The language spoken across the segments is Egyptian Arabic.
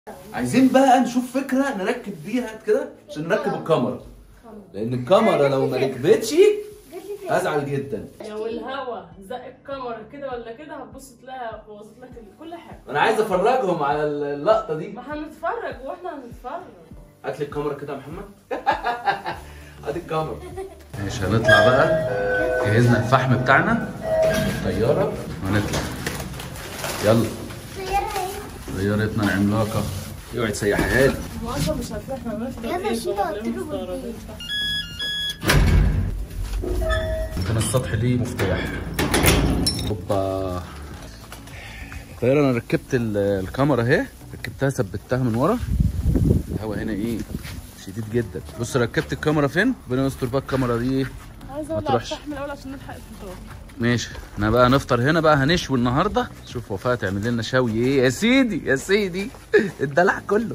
عايزين بقى نشوف فكره نركب بيها كده عشان نركب الكاميرا لان الكاميرا لو ما ركبتش هزعل جدا لو الهوا زق الكاميرا كده ولا كده هتبص تلاقيها بوظت لك كل حاجه انا عايز افرجهم على اللقطه دي ما هنتفرج واحنا هنتفرج هات لي الكاميرا كده يا محمد هات الكاميرا ماشي هنطلع بقى جهزنا الفحم بتاعنا طياره وهنطلع يلا طيارتنا العملاقه اوعي تسيحها لي ما اصلا مش عارفين احنا هنفطر يلا ايه شيلوا طبعا قلتلهم الفطار البيت. كان السطح ليه مفتاح اوبا طيارة انا ركبت ال- الكاميرا اهي ركبتها ثبتها من ورا الهوا هنا ايه شديد جدا بص ركبت الكاميرا فين ربنا يستر بقى الكاميرا دي ايه عايزه ما اولع تروحش. الفحم الاول عشان نلحق الفطار ماشي احنا بقى نفطر هنا بقى هنشوي النهارده شوف وفاء تعمل لنا شوي ايه يا سيدي يا سيدي الدلع كله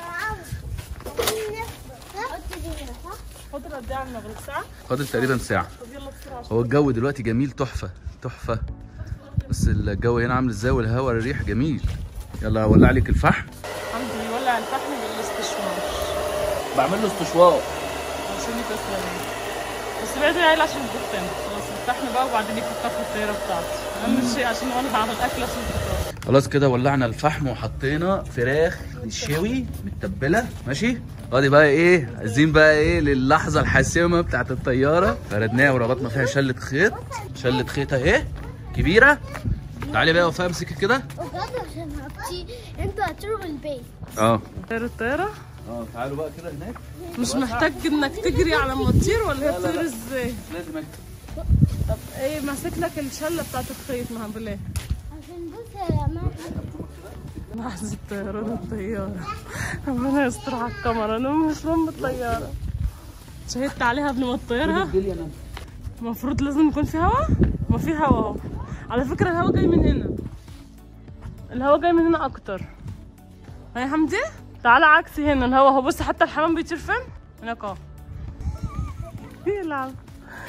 فاضل قد ايه على المغرب ساعه فاضل تقريبا ساعه طب يلا بسرعه عشان هو الجو دلوقتي جميل تحفه تحفه بس الجو هنا عامل ازاي والهواء الريح جميل يلا ولع لك الفحم حمدي يولع الفحم بالاستشوار بعمل له استشوار عشان يكسر بس بعيد عيل عشان الدخان خلاص الفحم بقى وبعدين يفكر في الطياره بتاعته اهم شيء عشان اولع على الاكل عشان الفطار خلاص كده ولعنا الفحم وحطينا فراخ للشوي متبله ماشي ادي بقى ايه عايزين بقى ايه للحظه الحاسمه بتاعت الطياره فردناها وربطنا فيها شله خيط شله خيط اهي كبيره تعالي بقى وفاء امسكي كده وقعدوا عشان هبتي انتوا هتروحوا البيت اه طير الطياره اه تعالوا بقى كده هناك مش محتاج انك تجري على ما تطير ولا هي لا، لا، لا. بتطير ازاي لازم اكتب طب ايه ماسك لك الشله بتاعت الخيط مع بلاه عشان بص يا جماعه لحظة طيران الطيارة ربنا يستر على الكاميرا انا مش مهم الطيارة شهدت عليها قبل ما تطيرها المفروض لازم يكون في هوا ما في هوا اهو على فكرة الهوا جاي من هنا الهوا جاي من هنا اكتر ها يا حمدي تعالى عكسي هنا الهوا اهو بص حتى الحمام بيطير فين هناك اهو بيلعب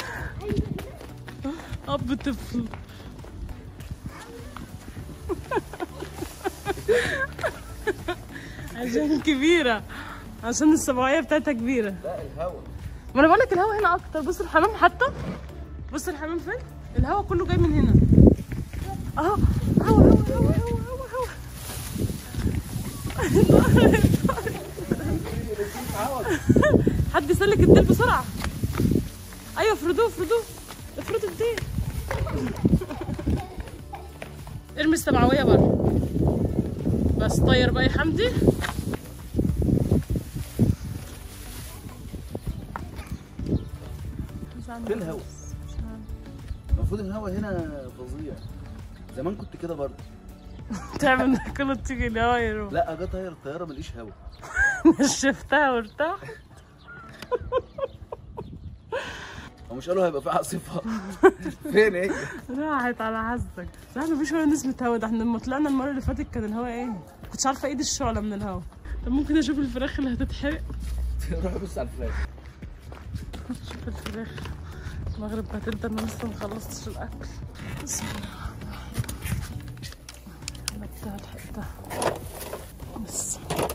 اب طفل عشان كبيرة عشان السبعية بتاعتها كبيرة لا الهوا ما انا بقول لك الهوا هنا اكتر بص الحمام حتى بص الحمام فين الهوا كله جاي من هنا اهو هوا هوا هوا هوا هوا هوا حد يسلك الديل بسرعة ايوه افردوه افردوه افردوا الديل ارمي السبعوية بره بس طير بقى يا حمدي فين الهوا المفروض الهوا هنا فظيع زمان كنت كده برضه تعمل كله تيجي الهوا يروح لا اجي اطير الطياره ماليش هوا شفتها وارتاح هو مش قالوا هيبقى في عاصفه فين هي راحت على حظك صح مفيش ولا نسمة هوا ده احنا لما طلعنا المرة اللي فاتت كان الهوا ايه كنتش عارفة ايد الشعلة من الهوا طب ممكن اشوف الفراخ اللي هتتحرق روح بص على الفراخ شوف الفراخ المغرب هتبدا انا لسه مخلصتش الاكل بسم الله حطها حطها بس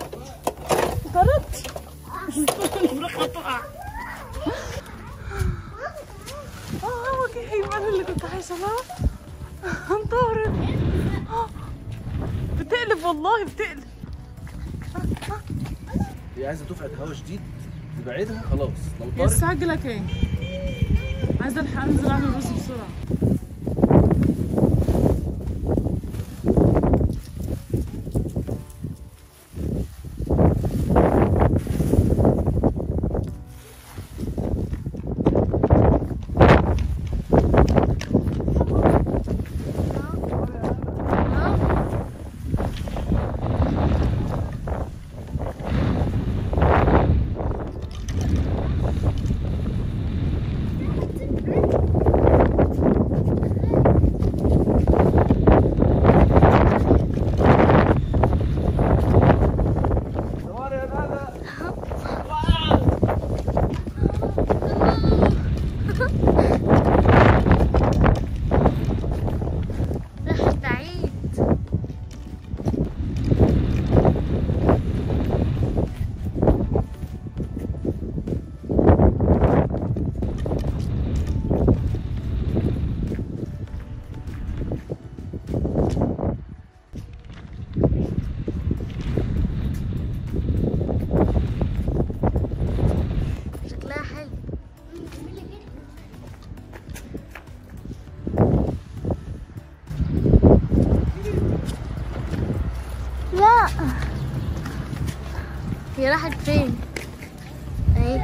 طرت الفراخ هتقع اه هو جه انا اللي كنت عايزه لها انطرت آه. بتقلب والله بتقلب هي عايزه دفعه هوا شديد تبعدها خلاص لو هي طارت استعجلك ايه عايزه الحق انزل اعمل رز بسرعه هي راحت فين؟ اهي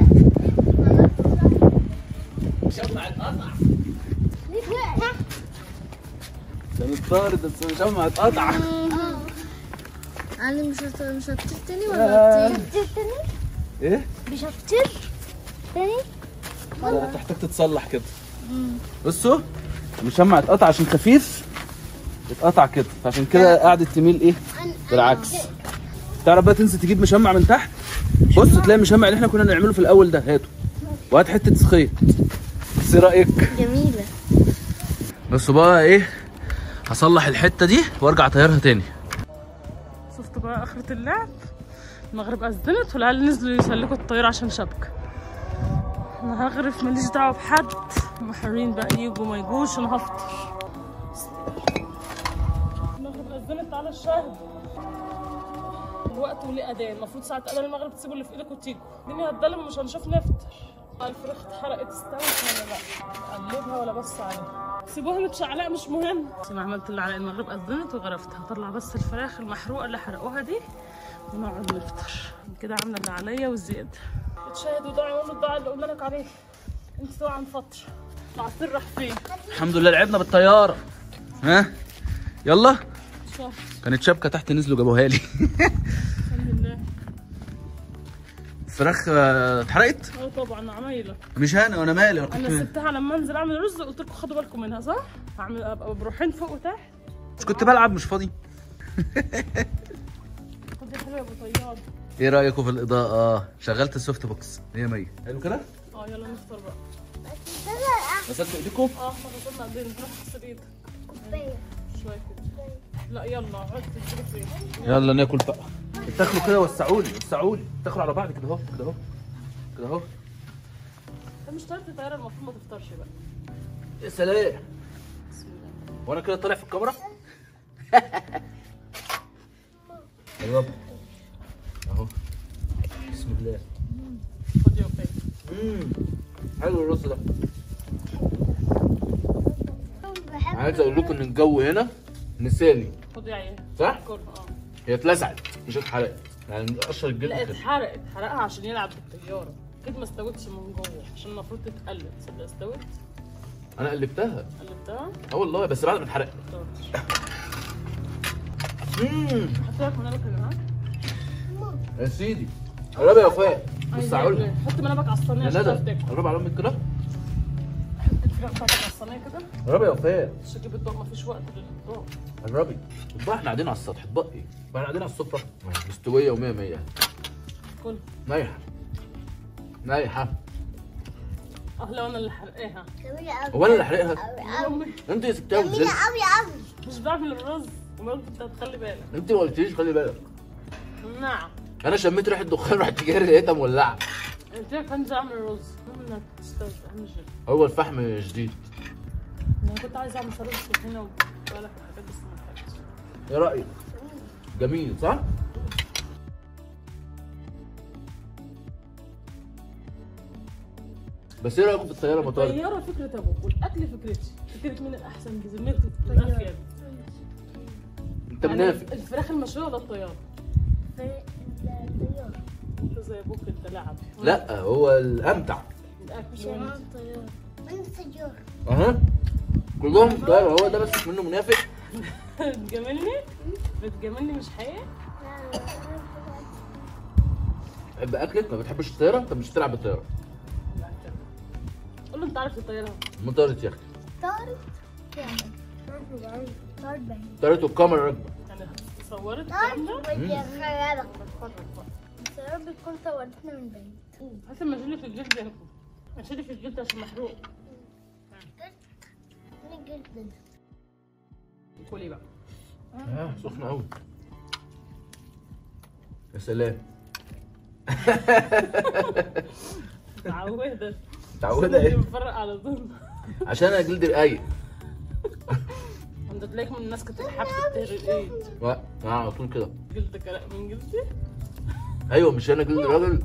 كانت طارت بس مشمع اتقطع علي مش هت- مش هتطير تاني ولا هتطير؟ ايه؟ مش هتطير تاني؟ لا تحتاج تتصلح كده بصوا المشمع اتقطع عشان خفيف اتقطع كده فعشان كده قعدت تميل ايه بالعكس تعرف بقى تنزل تجيب مشمع من تحت بص تلاقي المشمع اللي احنا كنا نعمله في الاول ده هاته وهات حته خيط بس ايه رايك جميلة بصوا بقى ايه هصلح الحته دي وارجع اطيرها تاني شفتوا بقى اخرة اللعب المغرب اذنت والعيال نزلوا يسلكوا الطيارة عشان شبكة انا هغرف ماليش دعوة بحد محرين بقى يجوا ما يجوش انا هفطر المغرب اذنت على الشاهد الوقت وليه اذان المفروض ساعة اذان المغرب تسيبوا اللي في ايدك وتيجوا الدنيا هتضلم مش هنشوف نفطر الفراخ اتحرقت استوت ولا لا قلبها ولا بص عليها سيبوها متشعلقه مش مهم انا عملت اللي على المغرب اذنت وغرفتها هطلع بس الفراخ المحروقه اللي حرقوها دي ونقعد نفطر كده عامله اللي عليا والزياده اتشاهد ودعي وقول الدعاء اللي قلنا لك عليه انت طبعا نفطر العصير راح فين الحمد لله لعبنا بالطياره ها يلا شهر كانت شبكه تحت نزلوا جابوها لي الحمد لله الفراخ آه، اتحرقت اه طبعا عمايله مش انا وانا مالي انا انا كنت سبتها لما انزل اعمل رز قلت لكم خدوا بالكم منها صح؟ هعمل ابقى بروحين فوق وتحت مش كنت بلعب مش فاضي خدي حلوه يا ابو طيار ايه رايكم في الاضاءه شغلت السوفت بوكس 100 100 حلو كده اه يلا نفطر بقى غسلتوا ايديكم اه احنا غسلنا ايدينا نروح نغسل ايدك شويه كده لا يلا عدت تجيبوا فين يلا ناكل بقى تاكلوا كده وسعوا لي وسعوا لي تاكلوا على بعض كده اهو كده اهو كده اهو انت مش طيارة طيارة المفروض ما تفطرش بقى يا سلام بسم الله وانا كده طالع في الكاميرا ايوه اهو بسم الله خد يا وفاء امم حلو الرز ده بحب عايز اقول لكم ان الجو هنا مثالي خد يا عيال صح؟ كل اه هي اتلسعت مش اتحرقت يعني قشر الجلد لا كده اتحرقت حرقها عشان يلعب بالطيارة اكيد ما استوتش من جوه عشان المفروض تتقلب تصدق استوت انا قلبتها قلبتها اه والله بس بعد ما اتحرقت ما امم حط لك منابك اللي معاك يا سيدي قرب يا وفاء بص عايز هقول إيه؟ حط منابك على الصينية يا عشان تعرف ندى تاكل قرب على امك كده حط الفراخ بتاعتك على الصينية كده قرب يا وفاء مش هجيب الضوء مفيش وقت للضوء قربي اطباق احنا قاعدين على السطح اطباق ايه؟ احنا قاعدين على السفره مستويه و100 100 كل نايحه نايحه اه لو انا اللي حرقاها جميلة أوي هو انا اللي حرقها يا أمي انت اللي سبتها جميلة ونزلت أوي أوي مش بعمل الرز وما قلت انت هتخلي بالك انت ما قلتليش خلي بالك نعم انا شميت ريحه دخان رحت جاري لقيتها مولعه قلت لك هنزل اعمل الرز المهم انك تستوي اهم شيء هو الفحم جديد انا كنت عايزه اعمل سلطه هنا وبالك الحاجات بس ما لحقتش ايه رايك؟ جميل صح؟ بس ايه رايكم في الطياره مطار؟ الطياره فكره ابوك والاكل فكرتي فكره مين الاحسن بذمتك الافيد انت منافق الفراخ المشويه ولا الطياره الطيارة انت زي ابوك انت لعب لا هو الامتع الاكل وانت الطيارة من الطيارة اها كلهم طياره هو ده بس منه منافق بتجاملني بتجاملني مش حقيقة بحب اكلك ما بتحبش الطياره انت مش بتلعب بالطياره لا انت قول له انت عارف الطياره ما طارت يا اختي طارت طارت بعيد طارت والكاميرا راكبه يعني صورت الكلام ده طارت بدي أخيرك بتفرج بقى الطيارة بتكون صورتنا من بعيد هات المجلي في الجلد يا هبو مشيلي في الجلد عشان محروق من جدا كلي بقى اه سخنه قوي يا سلام متعودة متعوده ايه مفرق على طول عشان انا جلدي رقيق انت تلاقيك من الناس كنت بتحب تطهر الايد لا انا على طول كده جلدك رق من جلدي ايوه مش انا جلد راجل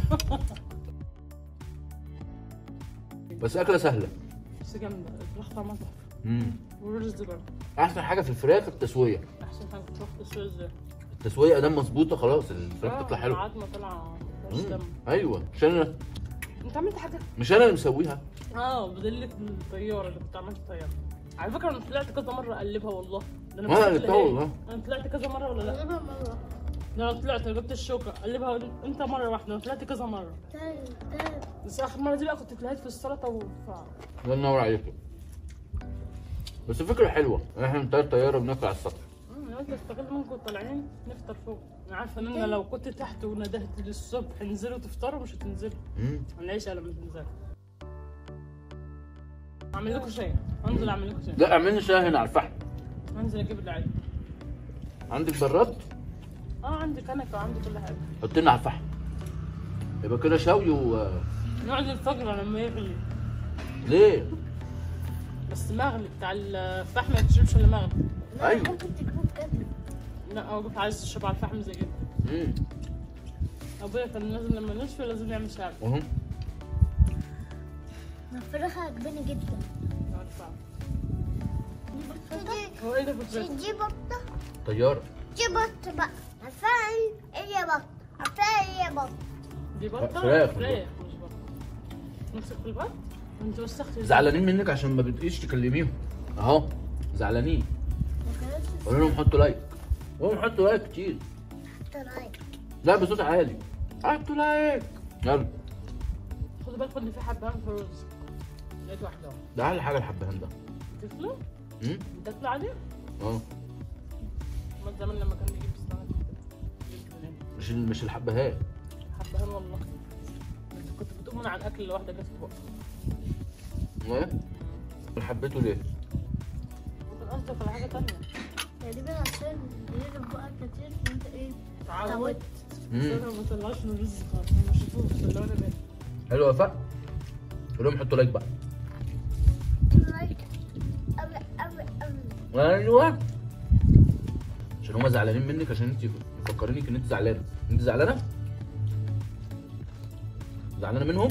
بس اكله سهله بس جامدة الفراخ طعمها تحفة امم والرز برضه احسن حاجه في الفراخ التسويه احسن حاجة تروح تسوي ازاي تسويه ادام مظبوطه خلاص الفراخ آه، تطلع حلوه العظمه طالعه مفيهاش مم. دم ايوه مش انا انت عملت حاجه مش انا اللي مسويها اه بدلة الطياره اللي كنت عملت طياره على فكره انا طلعت كذا مره اقلبها والله ده وانا مسكت قلبتها الهي. والله. انا طلعت كذا مره ولا لا غالبا مرة ده انا طلعت جبت الشوكه اقلبها انت مره واحده انا طلعت كذا مره تاني تاني بس اخر مره دي بقى كنت طلعت في السلطه و... ف... الله ينور عليك بس الفكره حلوه احنا بنطير طياره بناكل على السطح مم، انا قلت استغل منكم طالعين نفطر فوق انا عارفه ان انا لو كنت تحت وندهت للصبح انزلوا تفطروا مش هتنزلوا مم. هنعيش لما تنزلوا اعمل لكم شاي انزل اعمل لكم شاي لا اعمل لي شاي هنا على الفحم انزل اجيب العيد عندك براد اه عندي كنكه وعندي كل حاجه حط لنا على الفحم يبقى كده شوي و نقعد الفجر لما يغلي ليه؟ بس مغلي بتاع الفحم ما يتشربش الا مغلي لا أيوة. ممكن تكون كده لا هو كنت عايز تشرب على الفحم زي كده امم ابويا كان لازم لما نشوي لازم يعمل شعر اهو الفراخ عجباني جدا دي هو ايه ده كنت دي بطة طياره دي بطة بقى عارفين ايه بطة عارفين ايه بطة دي بطه فراخ. فراخ مش بطه نمسك في البط انت وسختي ازاي؟ زعلانين منك عشان ما بتقيش تكلميهم اهو زعلانين ما كانتش قولوا لهم حطوا لايك قولوا لهم حطوا لايك كتير طلعت لا بصوت عالي حطوا لايك يلا خدوا بالكم ان في حبهان في الرز لقيت واحده اهو ده احلى حاجه الحبهان ده تاكلوا؟ امم بتاكلوا عادي؟ اه ما زمان لما كان بيجيب السمك كده. مش ال- مش الحبهان حبهان والله انت كنت بتقوم من على الاكل لوحدك جت في بقك ايه حبيته ليه ممكن قصدك على حاجه تانية تقريبا عشان بيجيب بقى كتير وانت ايه تعودت تعودت امم انا ما طلعش من الرز خالص انا ما شفتوش الا وانا باكل حلو يا وفاء قول لهم حطوا لايك بقى لايك أوي أوي أوي ايوه عشان هما زعلانين منك عشان انت مفكرينك ان انت زعلانه انت زعلانه زعلانه منهم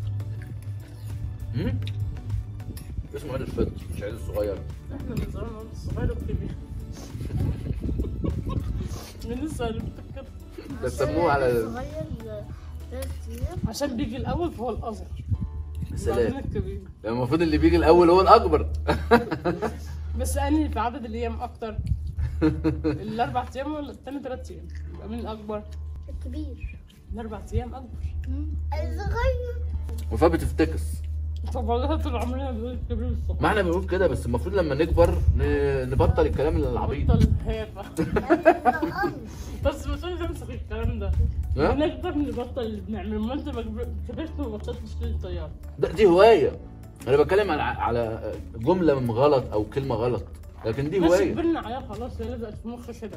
امم اسمه عيد الفطر مش عيد الصغير احنا من زمان قلنا الصغير والكبير من لسه هنفتكر ده سموه على صغير ثلاث أيام عشان بيجي الاول فهو الاصغر وبعدين السلام الكبير يعني المفروض اللي بيجي الاول هو الاكبر بس انهي في عدد الايام اكتر الاربع ايام ولا التاني ثلاث ايام يبقى مين الاكبر الكبير الاربع ايام اكبر الصغير وفاء بتفتكس طب والله طول عمرنا بنقول الكبير والصغير ما احنا بنقول كده بس المفروض لما نكبر ن- نبطل الكلام العبيط بطل هيافة الأم بس مش عايز امسك الكلام ده ها؟ نقدر نبطل اللي بنعمله ما انت ما كبر- كبرت وما بطلتش تشتري الطياره ده دي هوايه انا بتكلم على على جمله من غلط او كلمه غلط لكن دي بس هوايه كبرنا عليها خلاص هي لزقت في مخي كده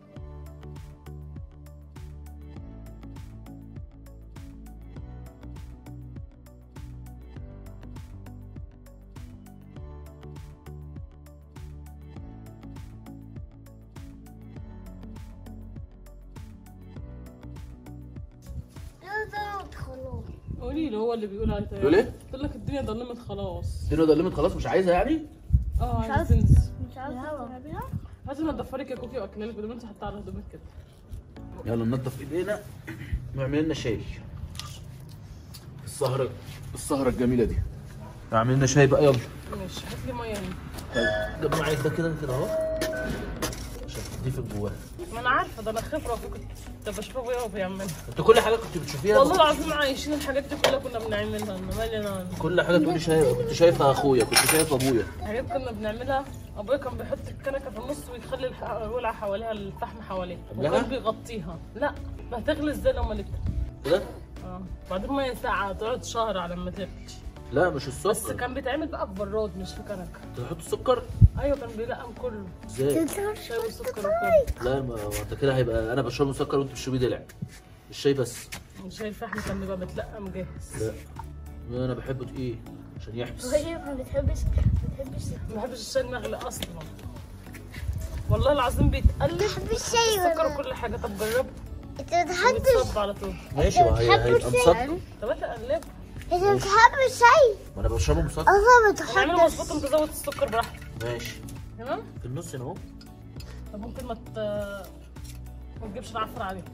أنا ضربت خلاص قولي له هو اللي بيقول على الطياره يقول ايه؟ قلت لك الدنيا ضلمت خلاص الدنيا ضلمت خلاص مش عايزها يعني اه مش عايز عارفة. تنزل مش عارفة تلعبيها لازم ادفرك يا كوكي واكلها لك بدل ما انت حاطه على هدومك كده يلا ننضف ايدينا ونعمل لنا شاي السهره السهره الجميله دي اعمل لنا شاي بقى يلا ماشي هات لي ميه هنا طيب ده معاك ده كده كده اهو عشان تضيف جواه ما انا عارفه ده انا خبره كنت كنت بشوف ابويا وهو بيعملها انت كل حاجه كنت بتشوفيها والله العظيم عايشين الحاجات دي كلها كنا بنعملها انا مالي انا كل حاجه تقولي شايف كنت شايفه اخويا كنت شايف ابويا حاجات كنا بنعملها ابويا كان بيحط الكنكه في النص ويخلي الح- الولعه حواليها الفحم حواليها لا. وكان بيغطيها لا ما هتغلي ازاي لو ملكت كده اه بعدين ميه ساقعه تقعد شهر على ما تغلي لا مش بس السكر كان بيتعمل بقى في براد مش في كنكه تحط السكر ايوه كان بيلقم كله ازاي شاي وسكر وكله لا ما ما انت كده هيبقى انا بشرب مسكر وانت بتشربي دلع الشاي بس شاي الفحم كان بيبقى متلقم جاهز لا انا بحبه تقيل عشان يحبس وهي ما بتحبش ما بتحبش ما بحبش الشاي المغلي اصلا والله العظيم بيتقلب بتحبي الشاي السكر ولا وكل حاجه طب جرب انت بتحبش بيتصب على طول ماشي ما هي هيبقى مسكر طب انت قلب انت بتحب الشاي ما انا بشربه مسكر اصلا هنعمله بتحب مظبوط انت زود السكر براحتك ماشي تمام في النص هنا اهو طب ممكن ما ت... ما تجيبش العفر عليه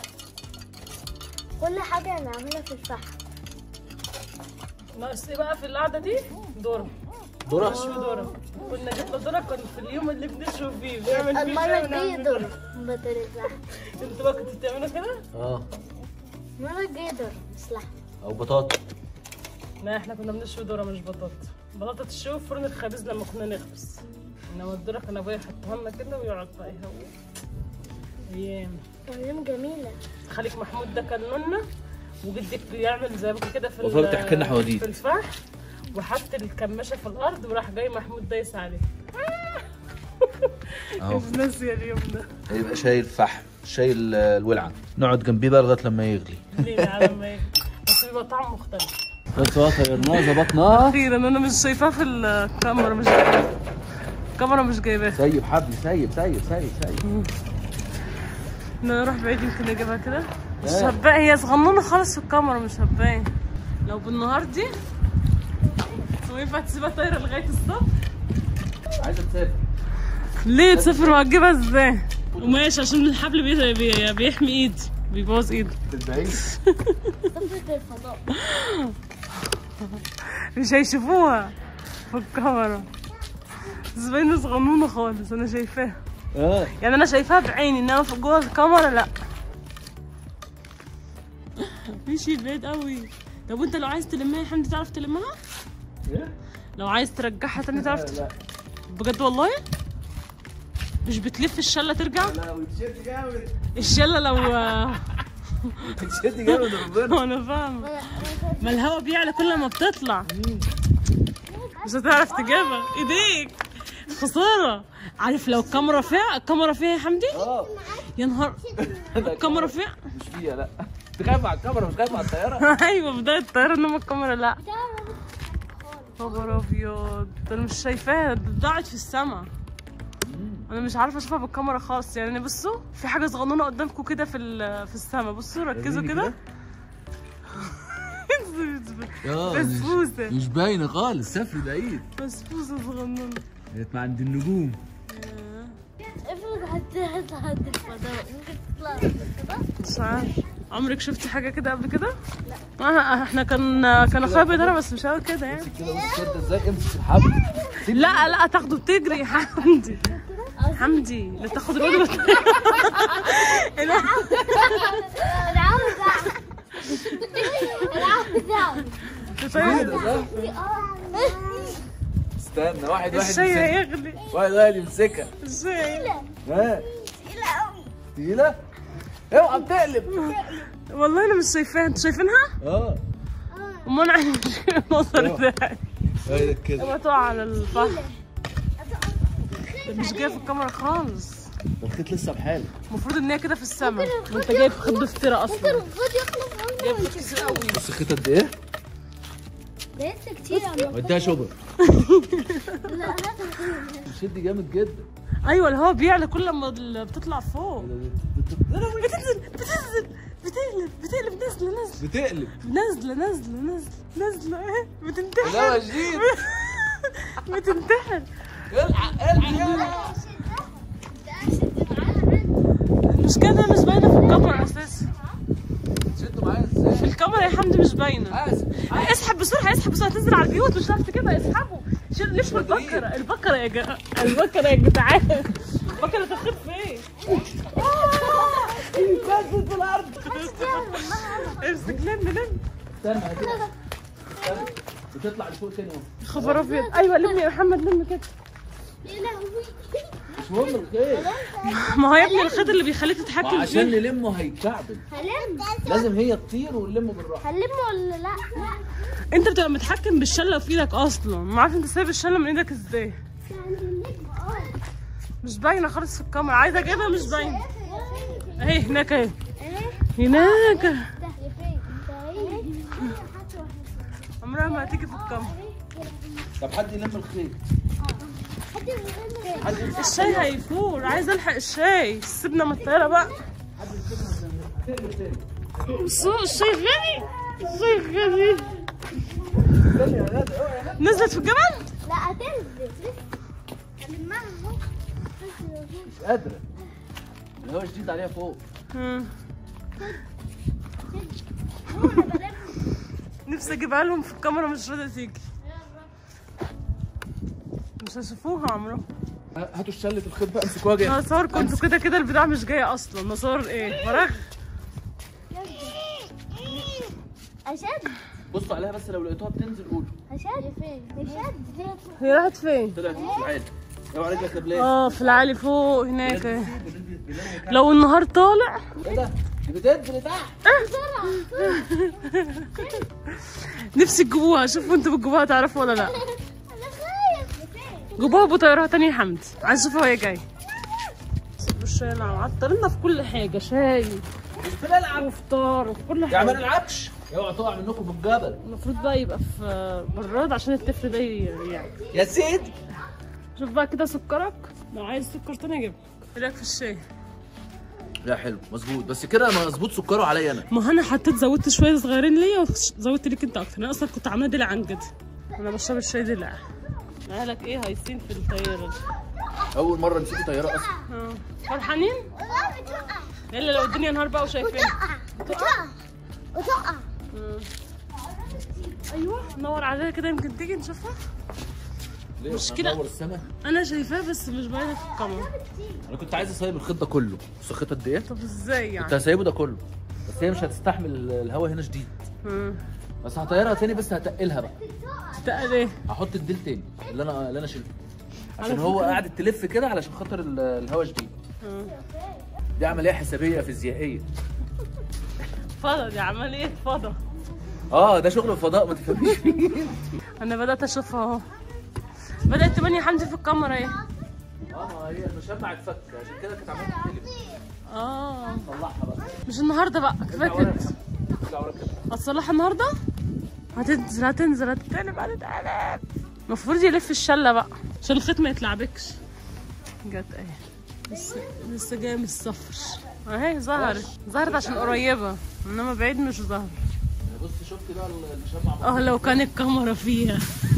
كل حاجة هنعملها في الفحم ناقص ايه بقى في القعده دي ذره ذره نشوي ذره كنا جبنا ذره كان في اليوم اللي بنشوي فيه بنعمل فيه المرة شاي الجاية ونعمل- دور بدل اللحم انتوا بقى كنتوا بتعملوا كده؟ اه المرة الجاية دور مش لحم او بطاطا لا احنا كنا بنشوي ذره مش بطاطا بطاطا تشوي في فرن الخبيز لما كنا نخبز انما الذره كان ابويا يحطها لنا كده ويقعد بقى يهوي ايام أيام جميلة خليك محمود ده كان نونه وجدك بيعمل زي ابوك كده في وفضل ال- تحكي لنا حواديت. في الفحم وحط الكماشه في الارض وراح جاي محمود دايس عليه اهو ناسيه اليوم ده يبقى شايل فحم شايل آه، الولعه نقعد جنبيه بقى لغايه لما يغلي ليه على ما إيه؟ بس بيبقى طعم مختلف بس هو طيرناه ظبطناه اخيرا انا مش شايفاه في الكاميرا مش جايباه الكاميرا مش جايباه سيب حبلي سيب سيب سيب سيب نروح بعيد يمكن نجيبها كده مش لا. هتبان هي صغنونه خالص في الكاميرا مش هتبان لو بالنهار دي وينفع تسيبها طايره لغايه الصبح عايزه تسافر ليه تسافر وهتجيبها ازاي وماشي عشان الحبل بي... بي... بيحمي ايدي بيبوظ ايدي البعيد صفة الفضاء مش هيشوفوها في الكاميرا بس باينه صغنونه خالص انا شايفاها اه يعني انا شايفاها بعيني انما في جوه الكاميرا لا مشي بعيد قوي طب وانت لو عايز تلمها يا حمدي تعرف تلمها ايه لو عايز ترجعها تاني تعرف ت- لا بجد والله مش بتلف الشله ترجع لا وتشد جامد الشله لو تشد جامد ربنا انا فاهمه ما الهوا بيعلى كل ما بتطلع مش هتعرف تجيبها ايديك خساره عارف لو الكاميرا فيها الكاميرا فيها يا حمدي اه يا نهار الكاميرا فيها مش فيها لا انت خايف على الكاميرا مش خايف على الطياره ايوه بدايه الطياره انما الكاميرا لا خبر ابيض ده انا مش شايفاها ده ضاعت في السما انا مش عارفه اشوفها بالكاميرا خالص يعني بصوا في حاجه صغنونه قدامكم كده في ال- في السما بصوا ركزوا وريني كده اه بسبوسه مش باينه خالص سافر بعيد بسبوسه صغنونه كانت مع عند النجوم افرض هتطلع عند الفضاء ممكن تطلع عند الفضاء مش عارف عمرك شفتي حاجه كده قبل كده؟ لا احنا كان كان اخويا بيضرب بس مش قوي كده يعني كده بص كده ازاي امسك الحبل لا لا تاخده بتجري يا حمدي حمدي لا تاخد الواد وت- لا العم بتاعه العم بتاعه استنى واحد واحد الشاي يمسكها هيغلي واحد واحد يمسكها الشاي ها تقيلة اوعى بتقلب والله انا مش شايفاها انتوا شايفينها؟ اه امال انا مش النظر ده هاي كده اوعى تقع على الفحم ده مش جايه في الكاميرا خالص الخيط لسه بحاله المفروض ان هي كده في السما وانت جايب خد ضفتره ممكن اصلا الخد يخلص جايب قبل خد كتير قوي بص الخيط قد ايه؟ ده لسه كتير يا عم. وديها شوبر لا هات شد جامد جدا ايوه الهواء بيعلى كل ما ال- بتطلع فوق بتنزل بتنزل بتقلب بتقلب نازله نازله بتقلب نازله نازله نازله نازله ايه بتنتحر لا جديد بتنتحر الحق الحق المشكله إنها مش باينه في الكاميرا اساسا شدوا معايا في ازاي؟ الكاميرا يا حمدي مش باينه اسف اسحب بسرعه اسحب بسرعه تنزل على البيوت مش هتعرف تجيبها اسحبوا شيل ليش البكره البكره يا جدعان البكره يا جدعان البكره تخف فين؟ نزل في الارض امسك لم لم استنى كده استنى. بتطلع لفوق تاني اهو خبر ابيض ايوه لم يا محمد لم كده يا لهوي مش مهم الخيط ما هو يا ابني الخيط اللي بيخليك تتحكم عشان فيه نلمه هيتكعبل هلم لازم هي تطير ونلمه بالراحه هلم ولا لا؟ انت بتبقى متحكم بالشله في ايدك اصلا ما عارف انت سايب الشله من ايدك ازاي عند النجم اه مش باينه خالص في الكاميرا عايزه اجيبها مش باينه اهي هناك اهي ايه هناك ده فين؟ ده ايه؟ عمرها ما هتيجي في الكاميرا طب حد يلم الخيط حد يمسك الشاي هيفور عايزه الحق الشاي سيبنا من الطياره بقى تقلب تاني بصوا الشاي غالي الشاي غالي استنى يا غادة اوعى يا غادة نزلت في الجبل لا هتنزل هلمها اهو مش قادرة الهوا شديد عليها فوق مم. نفسي اجيبها لهم في الكاميرا مش راضيه تيجي مش هيشوفوها عمرو هاتوا الشلة الخيط بقى امسكوها جاي انا صور كنتوا كده كده البتاع مش جايه اصلا مصور ايه فراغ أشد بصوا عليها بس لو لقيتوها بتنزل قولوا أشد أشد هي راحت فين طلعت في العالي اوعى رجلك يا بلال اه في العالي فوق هناك لو النهار طالع ايه ده؟ دي بتنزل لتحت نفسي تجيبوها شوفوا انتوا بتجيبوها تعرفوا ولا لا أنا خايف جيبوها بطيارها تاني يا حمدي عايز اشوفها وهي جايه الشاي اللي معطلنا في كل حاجه شاي مش بنلعب وفطار وفي كل يا ما حاجه نلعبش اوعى تقع منكم في الجبل المفروض بقى يبقى في براد عشان الطفل ده ي- يعني يا سيدي شوف بقى كده سكرك لو عايز سكر تاني اجيب ايه رايك في الشاي لا حلو مظبوط بس كده مظبوط سكره عليا انا ما هو انا حطيت زودت شويه صغيرين ليا وزودت ليك انت اكتر انا اصلا كنت عامله دلع عن كده انا بشرب الشاي دلع مالك ايه هيسين في الطياره اول مره نسيب طياره اصلا اه فرحانين والله بتوقع الا لو الدنيا نهار بقى وشايفين بتوقع بتوقع ايوه نور عليها كده يمكن تيجي نشوفها ليه مشكلة. هندور السما انا شايفاها بس مش باينه في الكاميرا انا كنت عايز اسيب الخيط ده كله بص الخيط قد ايه طب ازاي كنت يعني هسيبه ده كله بس هي مش هتستحمل الهواء هنا شديد مم. بس هطيرها تاني بس هتقلها بقى تقل ايه هحط الديل تاني اللي انا اللي انا شلته عشان هو قاعد تلف كده علشان خاطر ال- الهواء شديد مم. دي عمليه حسابيه فيزيائيه فضا دي عمليه فضا اه ده شغل الفضاء ما تفهميش فيه انا بدات اشوفها اهو بدات تبان يا حمدي في الكاميرا ايه اه ما هي المشمع اتفك عشان كده كانت عماله تتقلب اه طلعها بقى مش النهارده بقى كفايه ارجع ورا كده كده. ارجع ورا كده هتصلحها النهارده هتنزل هتنزل هتتقلب هتتقلب المفروض يلف الشله بقى عشان الخيط ما يتلعبكش جت اهي لسه لسه جايه من السفر اهي ظهرت ظهرت عشان قريبه انما بعيد مش ظهر بص شفت بقى المشمع اه لو كان الكاميرا فيها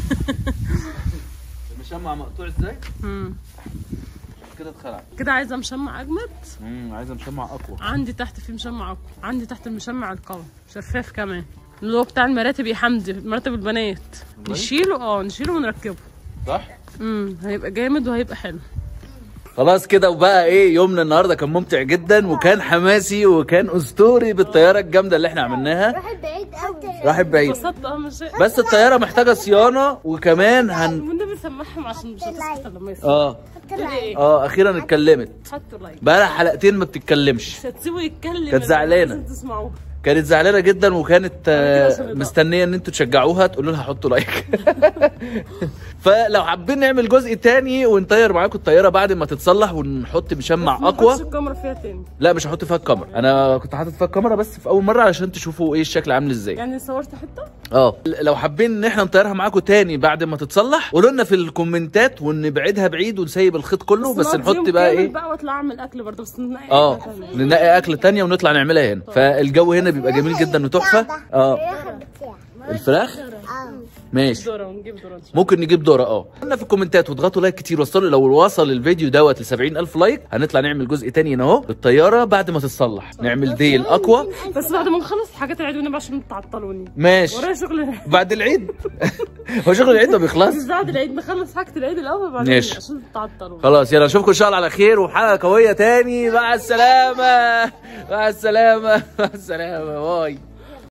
المشمع مقطوع ازاي مم. كده اتخلع كده عايزه مشمع اجمد امم عايزه مشمع اقوى عندي تحت في مشمع اقوى عندي تحت المشمع القوي شفاف كمان اللي هو بتاع المراتب يا حمدي مراتب البنات نشيله اه نشيله ونركبه صح امم هيبقى جامد وهيبقى حلو خلاص كده وبقى ايه يومنا النهارده كان ممتع جدا وكان حماسي وكان اسطوري بالطياره الجامده اللي احنا عملناها راحت بعيد قوي راحت بعيد اتبسطت اهم شيء بس الطياره محتاجه صيانه وكمان هن والنبي سمعهم عشان مش هتسكت لما يسمع اه تقولي ايه اه اخيرا اتكلمت حطوا لايك بقى لها حلقتين ما بتتكلمش مش هتسيبه يتكلم كانت زعلانة. لازم تسمعوه كانت زعلانه جدا وكانت آه، عشان الضغط. مستنيه ان انتوا تشجعوها تقولوا لها حطوا لايك فلو حابين نعمل جزء تاني ونطير معاكم الطياره بعد ما تتصلح ونحط مشمع ما تحطش اقوى الكاميرا فيها تاني لا مش هحط فيها الكاميرا انا كنت حاطط فيها الكاميرا بس في اول مره علشان تشوفوا ايه الشكل عامل ازاي يعني صورت حته اه لو حابين ان احنا نطيرها معاكم تاني بعد ما تتصلح قولوا لنا في الكومنتات ونبعدها بعيد ونسيب الخيط كله بس نقضي نحط يوم بقى كامل ايه بقى واطلع اعمل اكل برضه بس ننقي اه أكلة تانية. ننقي اكل تانية ونطلع نعملها هنا فالجو هنا بيبقى جميل جدا وتحفه اه راحت بتاع الفراخ اه ماشي دورة ونجيب دورة ان شاء ممكن نجيب دورة اه قلنا في الكومنتات واضغطوا لايك كتير وصلوا لو وصل الفيديو دوت ل 70000 لايك هنطلع نعمل جزء تاني هنا اهو بالطياره بعد ما تتصلح نعمل ديل اقوى الله بس بعد ما نخلص حاجات العيد والنبي عشان تعطلوني ماشي ورايا شغل بعد العيد هو شغل العيد ما بيخلص مش بعد العيد نخلص حاجة العيد الأول بعدين ماشي. عشان تعطلوني خلاص يلا نشوفكم ان شاء الله على خير وحلقه قويه تاني مع السلامه مع السلامه مع السلامه باي